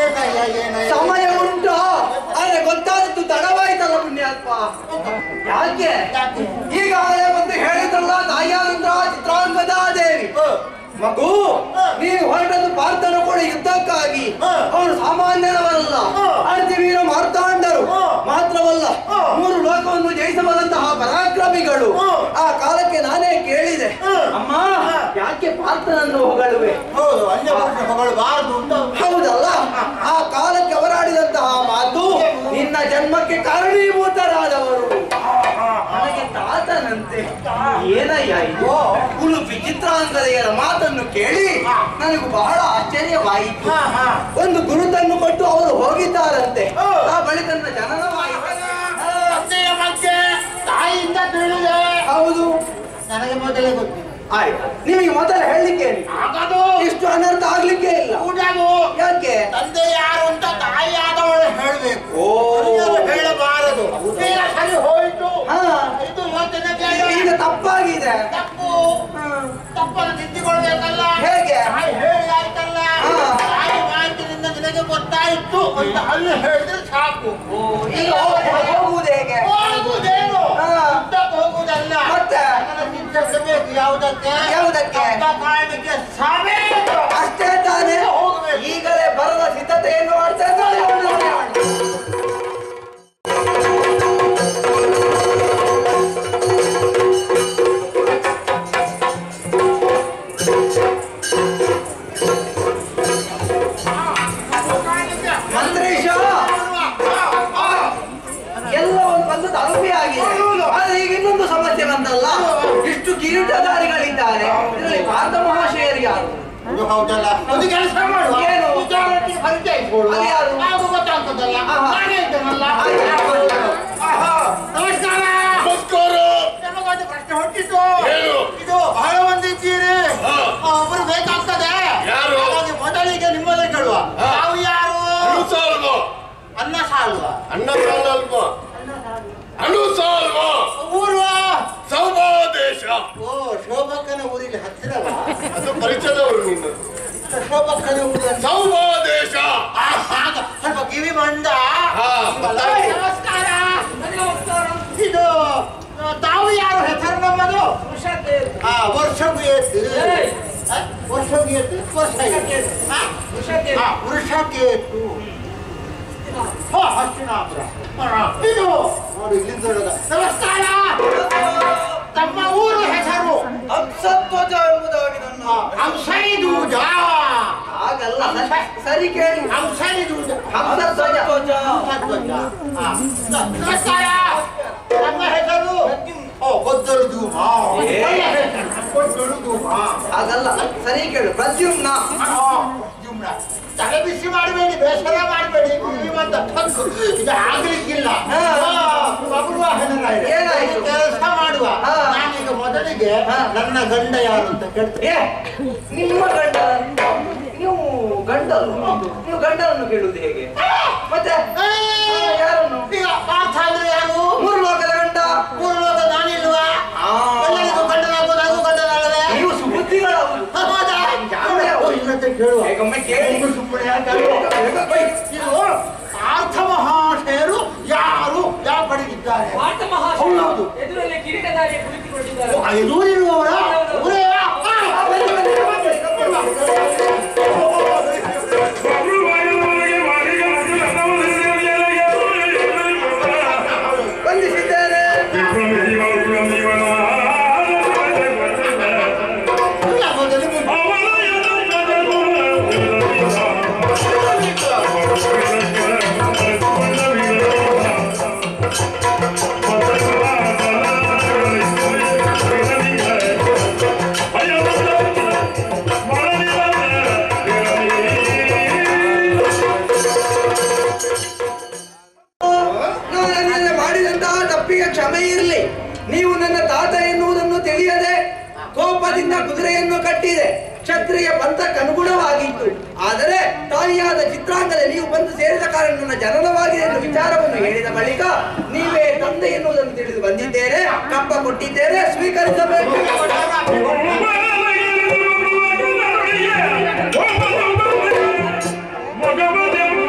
ಏನಯ್ಯ ಏನಯ್ಯ ಸಮಯ ಉಂಟು ಆದ್ರೆ ಗೊತ್ತಾದದ್ದು ತಡವಾಯ್ತಲ್ಲ ಪುಣ್ಯಾತ್ಮ ಯಾಕೆ ಯಾಕೆ? ಈಗಾಗಲೇ ಬಂದು ಹೇಳಿದ್ರಲ್ಲ ತಾಯಿಯಾದಂತಹ ಚಿತ್ರಾಂಗದ ದೇವಿ ಹ. ಮಗು ಹ. ನೀನು ಹೊರಟದ್ದು ಪಾರ್ಥನ ಕೂಡ ಯುದ್ಧಕ್ಕಾಗಿ ಹ. ಅವನು ಸಾಮಾನ್ಯನವರಲ್ಲ ಹ. ಅರ್ಧಿವೀರ ಮಾರ್ತಾಂಡರು ಹ. ಮಾತ್ರವಲ್ಲ ಹ. ಮೂರು ಲೋಕವನ್ನು ಜಯಿಸಬಲ್ಲಂತಹ ಪರಾಕ್ರಮಿಗಳು ಹ. ಆ ಕಾಲಕ್ಕೆ ನಾನೇ ಕೇಳಿದೆ ಹ. ಅಮ್ಮ ಹ. ಯಾಕೆ ಪಾರ್ಥನನ್ನು ಹೊಗಳುವೆ ಹೌದು ಅನ್ಯ ಪುರುಷ ಹೊಗಳಬಾರದು ಅಂತ ಹೌದಲ್ಲ ಆ ಕಾಲಕ್ಕೆ ಅವರಾಡಿದಂತಹ ಮಾತು ನಿನ್ನ ಜನ್ಮಕ್ಕೆ ಕಾರಣೀಭೂತರಾದವರು ನನಗೆ ತಾತನಂತೆ ಏನಯ್ಯ ಇದು ಕುಲು ವಿಚಿತ್ರಾಂಗದೆಯರ ಮಾತನ್ನು ಕೇಳಿ ನನಗೂ ಬಹಳ ಆಶ್ಚರ್ಯವಾಯಿತು ಹಾ, ಹಾ. ಒಂದು ಗುರುತನ್ನು ಕೊಟ್ಟು ಅವರು ಹೋಗಿದ್ದಾರಂತೆ ಹ. ಆ ಬಳಿಕ ನನ್ನ ಜನನವಾಯಿತು ತಂದೆಯ ಬಗ್ಗೆ ತಾಯಿಯಿಂದ ತಿಳಿದೆ ಹೌದು ನನಗೆ ಮೊದಲೇ ಗೊತ್ತಿಲ್ಲ ಆಯ್ತು ನಿಮಗೆ ಮೊದಲು ಹೇಳಲಿಕ್ಕೆ ಆಗದು ಇಷ್ಟು ಅನರ್ಥ ಆಗ್ಲಿಕ್ಕೆ ಇಲ್ಲ ಕೂಡದು ಯಾಕೆ ತಂದೆ ಯಾರು ಅಂತ ತಾಯಿ ಆದವಳು ಹೇಳಬೇಕು ಓ. ಹೇಳಬಾರದು ಈಗ ಸರಿ ಹೋಯ್ತು ಹಾ. ಇದು ಯೋಚನೆ ಬೇಡ. ಈಗ ತಪ್ಪಾಗಿದೆ ತಪ್ಪು ಹ್ಮ್. ತಪ್ಪನ್ನು ತಿದ್ದಿಕೊಳ್ಬೇಕಲ್ಲ ಹೇಗೆ? ತಾಯಿ ಹೇಳಿ ಆಯ್ತಲ್ಲ ಹಾ. ತಾಯಿ ಮಾಹಿತಿನಿಂದ ನಿನಗೆ ಗೊತ್ತಾಯ್ತು ಅಂತ ಅಲ್ಲಿ ಹೇಳಿದ್ರೆ ಸಾಕು ಈಗ ಹೋಗ್- ಹೋಗುವುದು ಹೇಗೆ ಹೋಗುವುದೇನು ಹಾ. ಯುದ್ಧಕ್ಕೆ ಹೋಗುವುದಲ್ಲ ಮತ್ತೆ? ಅದನ್ನ ಸಿದ್ಧಿಸಬೇಕು ಯಾವುದಕ್ಕೆ ಯಾವುದಕ್ಕೆ? ಯುದ್ಧ ಕಾರಣಕ್ಕೆ ಸಮೇತ ಅಷ್ಟೇ ತಾನೇ ಹೋಗ್ಬೇಕು. ಈಗಲೇ ಬರುವ ಸಿದ್ಧತೆಯನ್ನು ಮಾಡ್ತಾ ಇದ್ದಾರೆ. ಮಂತ್ರೀಶ ಎಲ್ಲವನ್ನು ಬಂದು ತಲುಪಿ ಆಗಿದೆ ಆದ್ರೆ ಈಗ ಇನ್ನೊಂದು ಸಮಸ್ಯೆ ಬಂತಲ್ಲ ಇಷ್ಟು ಕಿರೀಟಧಾರಿಗಳಿದ್ದಾರೆ ಇದರಲ್ಲಿ ಭಾರತ ಮಹಾಶಯರು ಯಾರು ಅದು ಹೌದಲ್ಲ ಒಂದು ಕೆಲಸ ಮಾಡುವ ಏನು? ವಿಚಾರಕ್ಕೆ ಪರಿಚಯಿಸಿಕೊಳ್ಳುವ ಅದು ಯಾರು? ಆಗ ಗೊತ್ತಾಗ್ತದಲ್ಲ ಆಹಾ. ನಾನೇ ಇದ್ದೇನಲ್ಲ ಆಯ್ತು. ಆಹಾ. ನಮಸ್ಕಾರ ನಮಸ್ಕಾರ ನಮಗೊಂದು ಪ್ರಶ್ನೆ ಹುಟ್ಟಿತು ಏನು? ಇದು ಬಹಳ ಮಂದಿ ಇದ್ದೀರಿ ಹಾ. ಆ, ಒಬ್ರು ಬೇಕಾಗ್ತದೆ ಯಾರು? ಹಾಗಾಗಿ ಮೊದಲಿಗೆ ನಿಮ್ಮಲ್ಲಿ ಕೇಳುವ ಹಾ. ನಾವು ಯಾರು ಅನುಸಾಲ್ವ ಅನ್ನ ಸಾಲ್ವ ಅನ್ನ ಸಾಲಲ್ವ ಅನುಸಾಲ್ವ ಊರ್ವ ಸೌಭಾದೇಶ ಓ ಶೋಭಕ್ಕನ ಊರಿಗೆ ಹತ್ತಿರವ ಅದು ಪರಿಚಯದವರು ನಿನ್ನ ಶೋಭಕ್ಕನ ಊರ ಸೌಭಾದೇಶ ಸ್ವಲ್ಪ ಕಿವಿ ಮಂದ ಹಾ, ಏ, ನಮಸ್ಕಾರ ಇದು ಆ, ತಾವು ಯಾರು ಹೆಸರು ನಮ್ಮದು ಆ ವರ್ಷಗೂ ಏತು ಆ, ವರ್ಷಗೂ ಏತು ವರ್ಷ ಏತು. ಆ? ಆ, ವೃಷಕ್ಕೆ ಏತು ಹೋ, ಹಸ್ತಿನಾಪುರ. ಆ, ಇದು ನೋಡಿ ಇಲ್ಲಿಂದ ನೋಡುಗ. ನಮಸ್ಕಾರ ತಮ್ಮ ಊರು ಹೆಸರು ಹಂಸಧ್ವಜ ಎಂಬುದಾಗಿ ನನ್ನ ಹಂಸರಿದೂಜ ಹಾಗಲ್ಲ ಸರಿ- ಸರಿ ಕೇಳಿ ಹಂಸರಿದೂಜ ಹಂಸಧ್ವಜ ಹಂಸಧ್ವಜ. ಆ, ನ- ನಮಸ್ಕಾರ ತಮ್ಮ ಹೆಸರು ಓ ಗೊದ್ದಲು ಧೂಮ ಏ. ಒಳ್ಳೆ ಹೆಸರು. ಗೊದ್ದಲು ಧೂಮ ಹಾಗಲ್ಲ ಸರಿ ಕೇಳು ಪ್ರದ್ಯುಮ್ನ ಜುಮ್ನ ತಲೆ ಬಿಸಿ ಮಾಡಬೇಡಿ ಬೇಸರ ಮಾಡಬೇಡಿ ಜೀವಂತ ಥಕ್ಕು. ಇದು ಆಗ್ಲಿಕ್ಕಿಲ್ಲ ಹಾ. ಬಬುರುವಾಹನರಾಯರೇ, ಏನಾಯ್ತು? ಕೆಲಸ ಮಾಡುವ ಹಾ. ನಾನೀಗ ಮೊದಲಿಗೆ ಹಾ. ನನ್ನ ಗಂಡ ಯಾರು ಅಂತ ಕೇಳ್ತೇನೆ ಏ ನಿಮ್ಮ ಗಂಡ ನೀವು ಗಂಡರು ನೀವು ಗಂಡನನ್ನು ಕೇಳುವುದು ಹೇಗೆ ಮತ್ತೆ ಏ, ಯಾರನ್ನು ಈಗ ಪಾರ್ಥ ಅಂದ್ರೆ ಯಾರು ಮೂರು ಲೋಕದ ಗಂಡ ಮೂರು ಲೋಕ ನಾನಿಲ್ವಾ ಆ. ಎಲ್ಲರಿಗೂ ಗಂಡನಾಗೋದು ಅದು ಗಂಡನಲ್ಲವೇ ನೀವು ಸುಬುದ್ಧಿಗಳವರು ಹೌದಾ? ಯಾರೇ ಓ, ಇನ್ನೊಂದು ಕೇಳುವ ಹೇಗೊಮ್ಮೆ ಕೇಳಿ ನೀವು ಸುಮ್ಮನೆ ಯಾಕೆ ಅಲ್ವೋ? ಇದು ಪಾರ್ಥ ಮಹಾಶಯರು ಯಾರು ಯಾವ ಪಡೆದಿದ್ದಾರೆ ಪಾಠ ಹೌದು. ಮಹಾಶಯ ಎದುರಲ್ಲಿ ಕಿರೀಟಧಾರಿಯ ಕುಳಿತುಕೊಂಡಿದ್ದಾರೆ ಎದುರಿರುವವರ ಅವರೇ ವಂದಿಸಿದ್ದೇನೆ ನಾನು ನಿನ್ನೆ ಮಾಡಿದಂತಹ ತಪ್ಪಿಗೆ ಕ್ಷಮೆ ಇರಲಿ ನೀವು ನನ್ನ ತಾತ ಎನ್ನುವುದನ್ನು ತಿಳಿಯದೆ ಕೋಪದಿಂದ ಕುದುರೆಯನ್ನು ಕಟ್ಟಿದೆ ಕ್ಷತ್ರಿಯ ಪಂಥಕ್ಕನುಗುಣವಾಗಿತ್ತು ಆದರೆ ತಾಯಿಯಾದ ಚಿತ್ರಾಂಗದ ನೀವು ಬಂದು ಸೇರಿದ ಕಾರಣ ನನ್ನ ಜನನವಾಗಿದೆ ಎನ್ನುವ ವಿಚಾರವನ್ನು ಹೇಳಿದ ಬಳಿಕ ನೀವೇ ತಂದೆ ಎನ್ನುವುದನ್ನು ತಿಳಿದು ಬಂದಿದ್ದೇನೆ ಕಪ್ಪ ಕೊಟ್ಟಿದ್ದೇನೆ ಸ್ವೀಕರಿಸಬೇಕು ಭಗವತಿ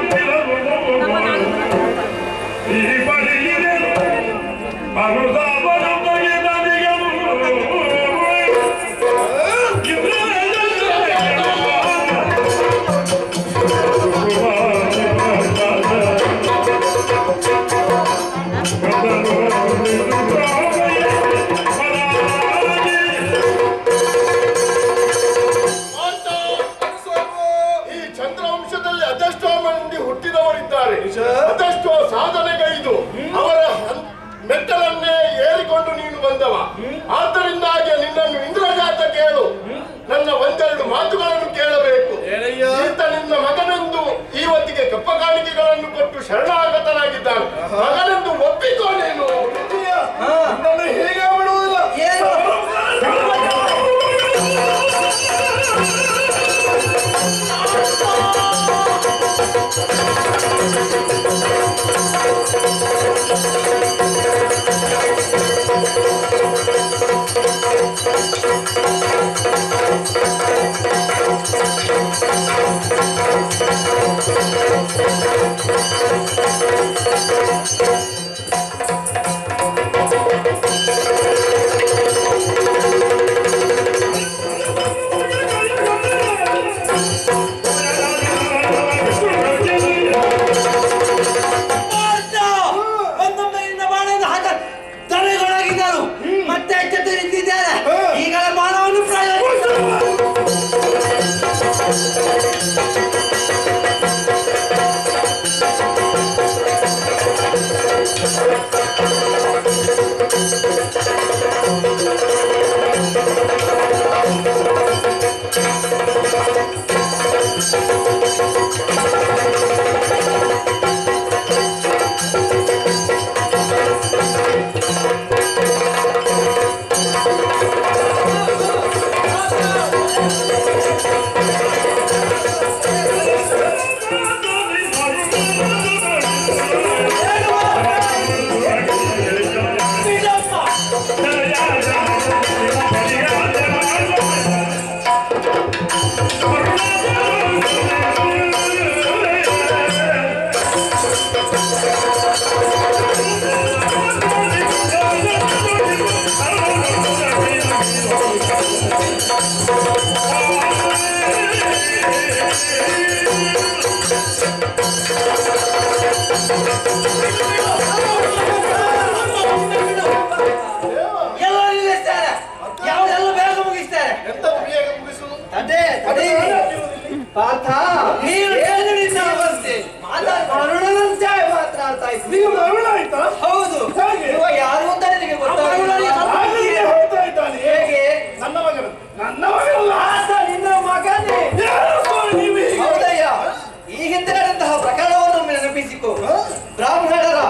ಮಾತಾ, ಈ ಚಂದ್ರವಂಶದಲ್ಲಿ ಅದೆಷ್ಟೋ ಮಂದಿ ಹುಟ್ಟಿದವರಿದ್ದಾರೆ ಅದೆಷ್ಟೋ ಸಾಧನೆಗೈದು ಅವರ ಹನ್- ಮೆಟ್ಟಲನ್ನೇ ಏರಿಕೊಂಡು ನೀನು ಬಂದವ ಆದ್ದರಿಂದಾಗಿ ನಿನ್ನನ್ನು ಇಂದ್ರಜಾತ ಕೇಳು ನನ್ನ ಒಂದೆರಡು ಮಾತುಗಳನ್ನು ಕೇಳಬೇಕು ಈತ ನಿನ್ನ ಮಗನೆಂದು ಇವತ್ತಿಗೆ ಕಪ್ಪ ಕಾಣಿಕೆಗಳನ್ನು ಕೊಟ್ಟು ಶರಣಾಗತನಾಗಿದ್ದಾನೆ ಮಗನೆಂದು ಒಪ್ಪಿಕೋ ನೀನು ನನ್ನನ್ನು ಹೀಗೆ ಬಿಡುವುದಿಲ್ಲ ಏನು ಒಂದೊಂದರಿಂದ ಬಾಣದ ಹಾಕ ತಲೆಗೊಳಗಿದ್ದರು ಮತ್ತೆ ಎಚ್ಚೆತ್ತು ನಿಂತಿದ್ದಾರೆ ಈಗಲೇ ಬಾಣವನ್ನು ಪ್ರಯೋಗಿಸು ಎಲ್ಲ ನಿಲ್ಲಿಸ್ತಾರೆ ಯಾವುದೆಲ್ಲ ಬೇಗ ಮುಗಿಸ್ತಾರೆ ಎಂತದ್ದು ಬೇಗ ಮುಗಿಸುವುದು ತಡೆ ತಡೆ ಪಾರ್ಥ ನೀನು ಏನು ನಿನ್ನ ಅವಸ್ಥೆ ಮರುಳನಂತೆ ಮಾತನಾಡ್ತಾ ಇದ್ದೀನಿ ನೀವು ಮರಣ ಆಯ್ತಾ ಹೌದು ಹೇಗೆ? ಇವ ಯಾರು ಅಂತ ನಿನಗೆ ಗೊತ್ತಾಗಿಲ್ಲ ಹಾಗೆಯೇ ಹೇಳ್ತಾ ಇದ್ದಾನೆ ಹೇಗೆ ನನ್ನ ಮಗನು ನನ್ನ ಮಗನಲ್ಲ ಆತ ನಿನ್ನ ಮಗನೇ ಯಾರು ಸ್ವಾಮಿ ನೀವು ಹೀಗೆ? ಹೌದಯ್ಯ ಈ ಹಿಂದೆ ನಡೆದಂತಹ ಪ್ರಕರಣವನ್ನು ನೆನಪಿಸಿಕೊ ಬ್ರಾಹ್ಮಣರ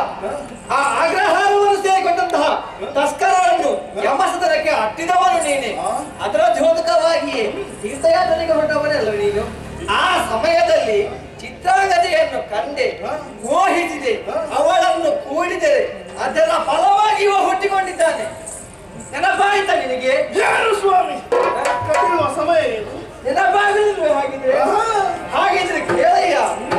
ಆ ಆಗ್ರಹಾರವನ್ನು ಸೇರಿಕೊಂಡಂತಹ ತಸ್ಕರರನ್ನು ಯಮಸದನಕ್ಕೆ ಅಟ್ಟಿದವನು ನೀನೆ ಅದರ ದ್ಯೋತಕವಾಗಿಯೇ ತೀರ್ಥಯಾತ್ರೆಗೆ ಹೊರಟವನಲ್ಲ ನೀನು ಆ ಸಮಯದಲ್ಲಿ ಚಿತ್ರಾಂಗದೆಯನ್ನು ಕಂಡೆ ಮೋಹಿಸಿದೆ ಅವಳನ್ನು ಕೂಡಿದರೆ ಅದರ ಫಲವಾಗಿ ಇವ ಹುಟ್ಟಿಕೊಂಡಿದ್ದಾನೆ ನೆನಪಾಯಿತ ನಿನಗೆ ಯಾರು ಸ್ವಾಮಿ ಕರೆಯುವ ಸಮಯ ಏನು ನೆನಪಾಗಲಿಲ್ವೇ ಹಾಗಿದ್ರೆ ಹಾಗಿದ್ರೆ ಕೇಳಯ್ಯ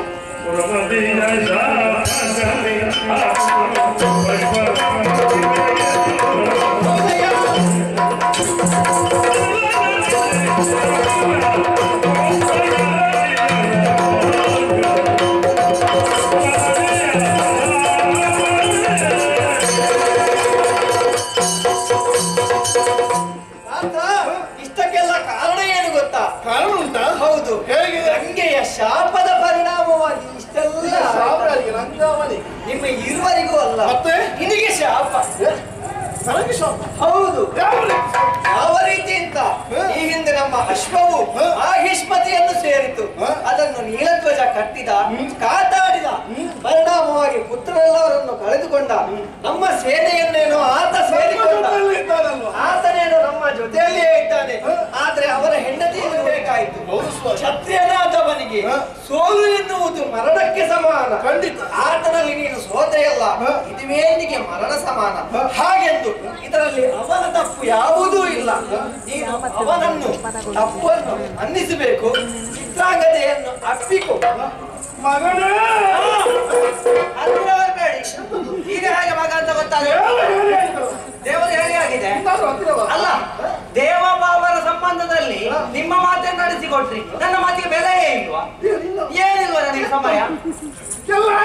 ಅಂತ ಇಷ್ಟಕ್ಕೆಲ್ಲ ಕಾರಣ ಏನು ಗೊತ್ತಾ ಕಾರಣ ಉಂಟಾ ಹೌದು ಹೇಗೆ ಗಂಗೆಯ ಶಾಪದ ಪರಿಣಾಮವಾಗಿ ಇಷ್ಟೆಲ್ಲ ಸಾಮ್ರಾಜ್ಯ ನಂಗಾವನಿಗೆ ನಿಮ್ಮ ಇರುವರಿಗೂ ಅಲ್ಲ ಮತ್ತೆ? ನಿನಗೆ ಶಾಪ ನನಗೆ ಶಾಪ ಹೌದು ಯಾವ ರೀತಿ? ಯಾವ ರೀತಿ ಅಂತ ಈ ಹಿಂದೆ ನಮ್ಮ ಅಶ್ವವು ಆಹಿಷ್ಮತಿಯನ್ನು ಸೇರಿತು ಅದನ್ನು ನೀಲಧ್ವಜ ಕಟ್ಟಿದ ಕಾತಾಡಿದ ಪರಿಣಾಮವಾಗಿ ಪುತ್ರರೆಲ್ಲವರನ್ನು ಕಳೆದುಕೊಂಡ ನಮ್ಮ ಸೇನೆಯನ್ನೇನೋ ಆತ ನಮ್ಮ ಸೇರಿಕೊಂಡ ಜೊತೆಯಲ್ಲಿ ಇದ್ದಾನಲ್ವಾ? ಆತನೇನು ನಮ್ಮ ಜೊತೆಯಲ್ಲಿಯೇ ಇದ್ದಾನೆ ಆದ್ರೆ ಅವರ ಹೆಂಡತಿಯನ್ನು ಬೇಕಾಯಿತು ಹೌದು ಸ್ವಾಮಿ. ಕ್ಷತ್ರಿಯನಾದವನಿಗೆ ಸೋಲು ಎನ್ನುವುದು ಮರಣಕ್ಕೆ ಸಮಾನ ಖಂಡಿತ. ಆತನಲ್ಲಿ ನೀನು ಸೋದೆಯಲ್ಲ ಹ. ಇದುವೇ ನಿನಗೆ ಮರಣ ಸಮಾನ ಹಾಗೆಂದು ಇದರಲ್ಲಿ ಅವನ ತಪ್ಪು ಯಾವುದೂ ಇಲ್ಲ ನೀನು ಅವನನ್ನು ತಪ್ಪನ್ನು ಅನ್ನಿಸಬೇಕು ಚಿತ್ರಾಂಗದೆಯನ್ನು ಅಪ್ಪಿಕೊ ಮಗನೇ ಹತ್ತಿರ ಬರ್ಬೇಡಿ ಈಗ ಹೇಗೆ ಮಗ ಅಂತ ಗೊತ್ತಾಗ ಹೇಳು, ಹೇಳು, ಹೇಳು.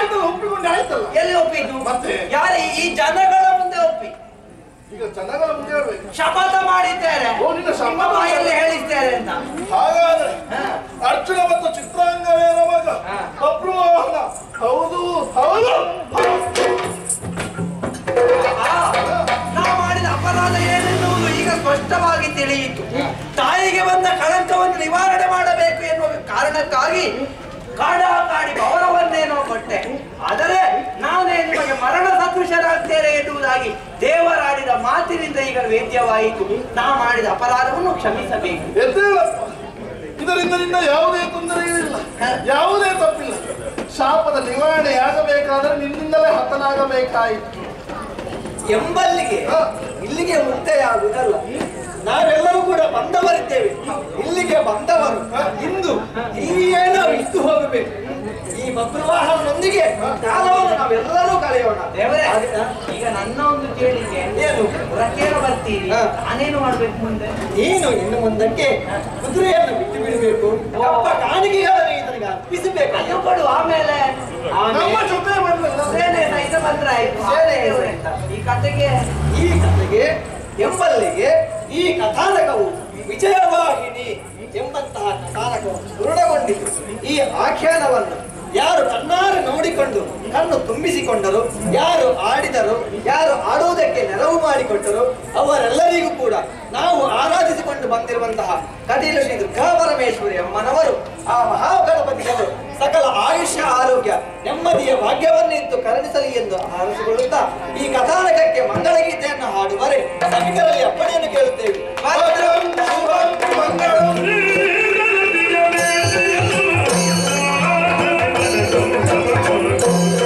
ಆಯ್ತಲ್ಲ ಒಪ್ಪಿಕೊಂಡು ಆಯ್ತಲ್ಲ ಎಲ್ಲಿ ಒಪ್ಪಿದ್ದು ಮತ್ತೆ? ಯಾರ ಈ ಜನಗಳ ಮುಂದೆ ಒಪ್ಪಿ ಈಗ ಜನಗಳ ಮುಂದೆ ಹೇಳ್ಬೇಕು ಶಪಥ ಮಾಡಿದ್ದೇನೆ ಓ, ನಿನ್ನ ಶಪಥ ನಿಮ್ಮ ಬಾಯಲ್ಲಿ ಹೇಳಿದ್ದೇನೆ ಅಂತ ಹಾಗಾದ್ರೆ ಹಾ. ಅರ್ಜುನ ಮತ್ತು ಚಿತ್ರಾಂಗವೇನ ಮಗ ಹಾ. ಬಬ್ರುವಾಹನ ಹೌದು ಹೌದು ಆ, ನಾ ಮಾಡಿದ ಅಪರಾಧ ಏನೆನ್ನುವುದು ಈಗ ಸ್ಪಷ್ಟವಾಗಿ ತಿಳಿಯಿತು ತಾಯಿಗೆ ಬಂದ ಕಳಂಕವನ್ನು ನಿವಾರಣೆ ಮಾಡಬೇಕು ಎನ್ನುವ ಕಾರಣಕ್ಕಾಗಿ ಕಾಡಾಕಾಡಿ ಗೌರವನ್ನೇನೋ ಕೊಟ್ಟೆ ಆದರೆ ನಾನೇ ನಿಮಗೆ ಮರಣ ಸದೃಶರಾಗ್ತೇನೆ ಎನ್ನುವುದಾಗಿ ದೇವರಾಡಿದ ಮಾತಿನಿಂದ ಈಗ ವೇದ್ಯವಾಯಿತು ನಾ ಮಾಡಿದ ಅಪರಾಧವನ್ನು ಕ್ಷಮಿಸಬೇಕು ಎದ್ದೇಳಪ್ಪ ಇದರಿಂದ ನಿನ್ನ ಯಾವುದೇ ತೊಂದರೆಯೂ ಇಲ್ಲ ಯಾವುದೇ ತಪ್ಪಿಲ್ಲ ಶಾಪದ ನಿವಾರಣೆಯಾಗಬೇಕಾದ್ರೆ ನಿನ್ನಿಂದಲೇ ಹತನಾಗಬೇಕಾಯಿತು ಎಂಬಲ್ಲಿಗೆ ಹಾ. ಇಲ್ಲಿಗೆ ಮುಕ್ತೆಯಾಗುವುದಲ್ಲ ನಾವೆಲ್ಲರೂ ಕೂಡ ಬಂದವರಿದ್ದೇವೆ ಇಲ್ಲಿಗೆ ಬಂದವರು ಇಂದು ಇಲ್ಲಿಯೇ ನಾವು ಇದ್ದು ಹೋಗಬೇಕು ಈ ಬಬ್ರುವಾಹನದೊಂದಿಗೆ ಕಾಲವನ್ನು ನಾವೆಲ್ಲರೂ ಕಳೆಯೋಣ ದೇವರೇ ಈಗ ನನ್ನ ಒಂದು ಕೇಳಿಕೆ ಏನು ರಕೇನ ಬರ್ತೀರಿ ಹಾ. ನಾನೇನು ಮಾಡ್ಬೇಕು ಮುಂದೆ ನೀನು ಇನ್ನು ಮುಂದಕ್ಕೆ ಕುದುರೆಯನ್ನು ಬಿಟ್ಟು ಬಿಡಬೇಕು ಕಪ್ಪ ಕಾಣಿಕೆಗಳನ್ನು ಇದನಿಗೆ ಅರ್ಪಿಸಬೇಕು ಅಯ್ಯೋ ಕೊಡು ಆಮೇಲೆ ನಮ್ಮ ಜೊತೆ ಬಂದಲ್ಲ ಸೇನೆ ಸಹಿತ ಬಂದ್ರೆ ಆಯ್ತು ಸೇನೆ ದೇವರೇ. ಈ ಕತೆಗೆ ಈ ಕಥೆಗೆ ಎಂಬಲ್ಲಿಗೆ ಈ ಕಥಾನಕವು ವಿಜಯವಾಹಿನಿ ಎಂಬಂತಹ ಕಥಾನಕವು ಪೂರ್ಣಗೊಂಡಿತು ಈ ಆಖ್ಯಾನವನ್ನು ಯಾರು ಕಣ್ಣಾರೆ ನೋಡಿಕೊಂಡು ಕಣ್ಣು ತುಂಬಿಸಿಕೊಂಡರು ಯಾರು ಆಡಿದರು ಯಾರು ಆಡುವುದಕ್ಕೆ ನೆರವು ಮಾಡಿಕೊಟ್ಟರು ಅವರೆಲ್ಲರಿಗೂ ಕೂಡ ನಾವು ಆರಾಧಿಸಿಕೊಂಡು ಬಂದಿರುವಂತಹ ಕಟೀಲು ಶ್ರೀ ದುರ್ಗಾ ಪರಮೇಶ್ವರಿ ಅಮ್ಮನವರು ಆ ಮಹಾಗಣಪತಿಯವರು ಸಕಲ ಆಯುಷ್ಯ ಆರೋಗ್ಯ ನೆಮ್ಮದಿಯ ಭಾಗ್ಯವನ್ನಿತ್ತು ಕರುಣಿಸಲಿ ಎಂದು ಹಾರಸಿಕೊಳ್ಳುತ್ತಾ ಈ ಕಥಾನಕಕ್ಕೆ ಮಂಗಳಗೀತೆಯನ್ನು ಹಾಡುವರೆ ಸಭಿಕರಲ್ಲಿ ಅಪ್ಪಣೆಯನ್ನು ಕೇಳುತ್ತೇವೆ ಭದ್ರಂ ಶುಭಂ ಮಂಗಳಂ ಿ